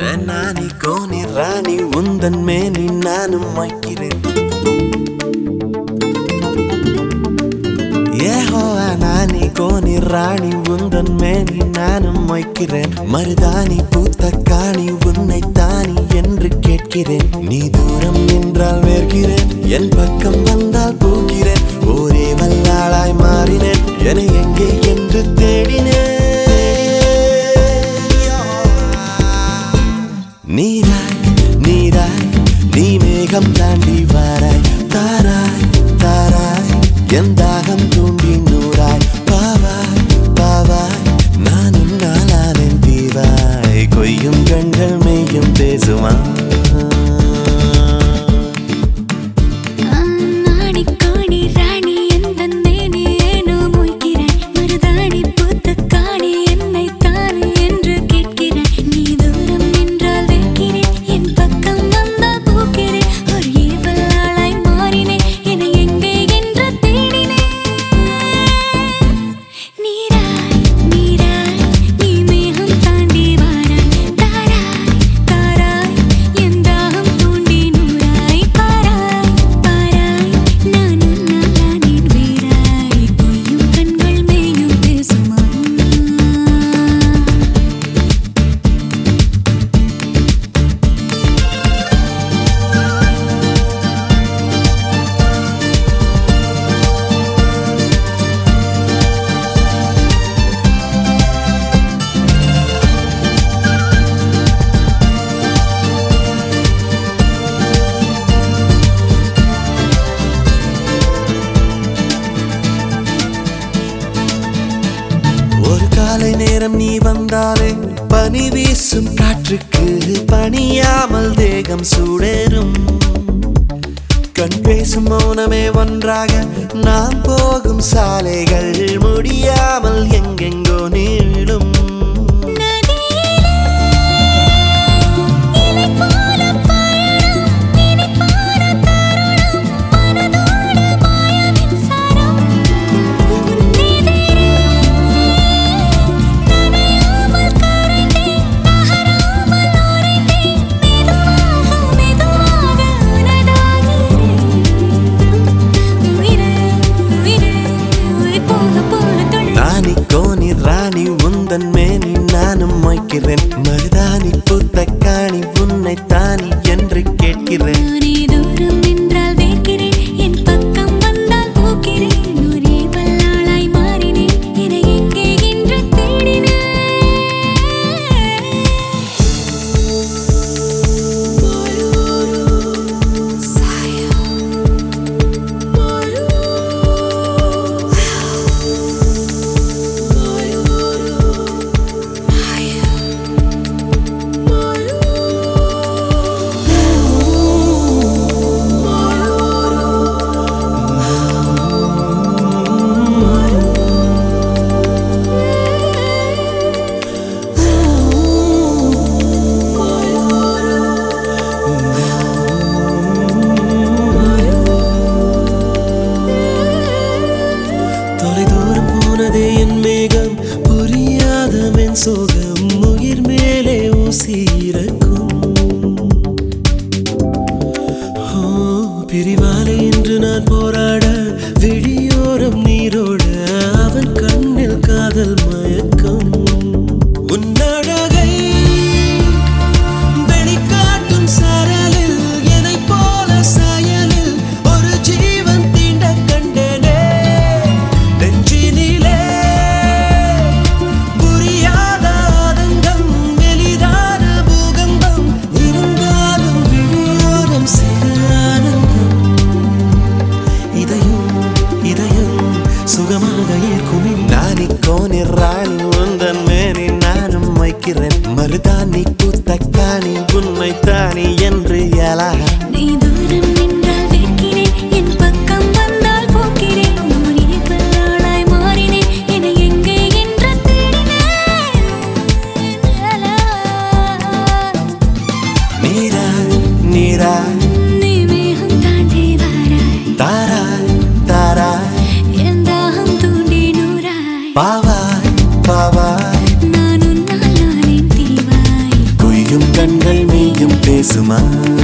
நானி Coney ராணி உந்தன் மேனி நானும் வைக்கிறேன் ஏஹோ நானி கோனி ராணி உந்தன் மேனி நானும் வைக்கிறேன் மருதாணி பூத்த காணி உன்னை தானி என்று கேட்கிறேன் நீ தூரம் நின்றால் வேர்கிறேன் என் பக்கம் வந்தால் போகிறேன் ஒரே வல்லாளாய் மாறினேன் என எங்கே என்று தேடினேன் நீராய் நீராய் நீ மேகம் தாண்டி வாராய் தாராய் தாராய் என் தாகம் தூண்டி நூறாய் பாவாய் பாவாய் நானும் நாளாவேன் தீவாய் கொய்யும் கண்கள் மெய்யும் பேசுமா நாடி காணி ராணி எந்தன் மேனி ஏனோ மொய்கிறேன் மருதாணி பூத்த காணி என்னை தானே என்று கேட்கிறேன் நீ தூரம் நின்றால் வேர்க்கிறேன் என் பக்கம் வந்தால் போக்கிறேன் ஒரு ஏவல் ஆளாய் மாறினேன் என எங்கே என்று தேடினேன் நீராய் நீராய் நீ மேகம் தாண்டி வாராய் தாராய் தாராய் என் தாகம் தூண்டி நூறாய் பாராய் பாராய் நானும் நாளானேன் வீராய் பொய்யும் கண்கள் மேயும் பேசுமா ஒரு காலை நேரம் நீ வந்தாலே பனி வீசும் காற்றுக்கு பணியாமல் தேகம் சூடேறும் கண் பேசும் மௌனமே ஒன்றாக நாம் போகும் சாலைகள் முடியாமல் எங்கெங்கோ நீளும் இலை போல பயணம் இனிப்பான தருணம் மனதோடு மாய மின்சாரம் உன்னிதிரே நனையாமல் கரைந்தேன் நகராமல் உறைந்தேன் மெதுவாக மெதுவாக உனதாகிறேன் உயிரே உயிரே உயிர் போக போக தொடு நானி கோனி ராணி உந்தன் மேனி நானும் மொய்க்கிறேன் மருதாணி பூத்த காணி உன்னை தானி என்று கேட்கிறேன் நானே தூரம் நின்றால் வேர்க்கிறேன் என் பக்கம் வந்தால் போக்கிறேன் ஒரே வல்லாளாய் மாறினேன் என எங்கே என்று தேடினேன் தொலை தூரம் போனதே என் மேகம் புரியாத மென் சோகம் உயிர் மேலே ஊசி இறக்கும் ஓ, பிரிவாலே இன்று நான் போராட விழியோரம் நீரோட அவன் கண்ணில் காதல் மயக்கம் உன்னழகை வெளிக்காட்டும் சரலில் என்னைப் போல சாயலில் ஒரு ஜீவன் தீண்ட கண்டேனே நெஞ்சினிலே புரியாத ஆதங்கம் எளிதான பூகம்பம் இருந்தாலும் விழியோரம் சிறு ஆனந்தம் இதயம் இதயம் சுகமாக ஏற்குமே நானி கோனி ராணி உந்தன் மேனி நானும் வைக்கிறேன் மருதாணி பூத்த காணி உண்மை தானி என்று எலாக நீ தூரம் நின்றால் வேர்க்கிறேன் என் பக்கம் வந்தால் போக்கிறேன் நூறே வல்லாளாய் மாறினேன் என எங்கே என்று தேடினேன் நீராய் நீராய் நீ மேகம் தாண்டி வாராய் தாராய் தாராய் என் தாகம் தூண்டி நூறாய் பாவாய் பாவாய் நான் உன்னால் நானே தீவாய் கொய்யும் கண் பேசுமா